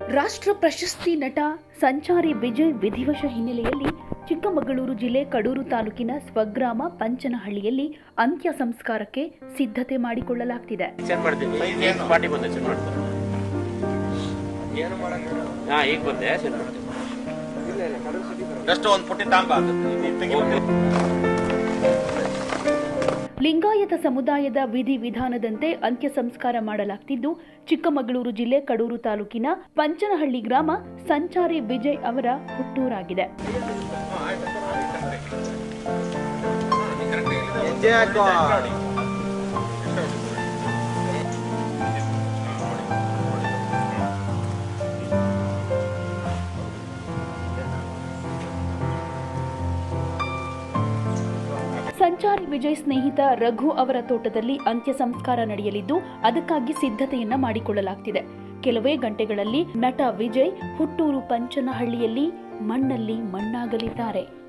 ರಾಷ್ಟ್ರ ಪ್ರಶಸ್ತಿ ನಟ ಸಂಚಾರಿ ವಿಜಯ್ ವಿಧಿವಶ ಹಿನ್ನೆಲೆಯಲ್ಲಿ ಚಿಕ್ಕಮಗಳೂರು ಜಿಲ್ಲೆ ಕಡೂರು ತಾಲೂಕಿನ ಸ್ವಗ್ರಾಮ ಪಂಚನಹಳ್ಳಿಯಲ್ಲಿ ಅಂತ್ಯ ಸಂಸ್ಕಾರಕ್ಕೆ ಸಿದ್ಧತೆ ಮಾಡಿಕೊಳ್ಳಲಾಗ್ತಿದೆ ಚೆಕ್ ಮಾಡ್ತೀನಿ ಈಗ ಪಾರ್ಟಿ ಬಂದೆ ಚೆಕ್ ಮಾಡ್ತೀನಿ ಹಾ ಈಗ ಬಂದೆ ಚೆಕ್ ಮಾಡ್ತೀನಿ ಜಸ್ಟ್ ಒಂದು ಪುಟ್ಟಿ ತಾಂಬ ಲಿಂಗಾಯತ ಸಮುದಾಯದ ವಿಧಿ ವಿಧಾನದಂತೆ ಅಂತ್ಯ ಸಂಸ್ಕಾರ ಮಾಡಲಾಗ್ತಿದ್ದು ಚಿಕ್ಕಮಗಳೂರು ಜಿಲ್ಲೆ ಕಡೂರು ತಾಲೂಕಿನ ಪಂಚನಹಳ್ಳಿ ಗ್ರಾಮ ಸಂಚಾರಿ ವಿಜಯ್ ಅವರ ಹುಟ್ಟೂರಾಗಿದೆ ಹೆಜ್ಜೆ ಹಾಕೋ ಸಂಚಾರಿ ವಿಜಯ್ ಸ್ನೇಹಿತ ರಘು ಅವರ ತೋಟದಲ್ಲಿ ಅಂತ್ಯ ಸಂಸ್ಕಾರ ನಡೆಯಲಿದ್ದು ಅದಕ್ಕಾಗಿ ಸಿದ್ಧತೆಯನ್ನ ಮಾಡಿಕೊಳ್ಳಲಾಗ್ತಿದೆ ಕೆಲವೇ ಗಂಟೆಗಳಲ್ಲಿ ನಟ ವಿಜಯ್ ಹುಟ್ಟೂರು ಪಂಚನಹಳ್ಳಿಯಲ್ಲಿ ಮಣ್ಣಲ್ಲಿ ಮಣ್ಣಾಗಲಿದ್ದಾರೆ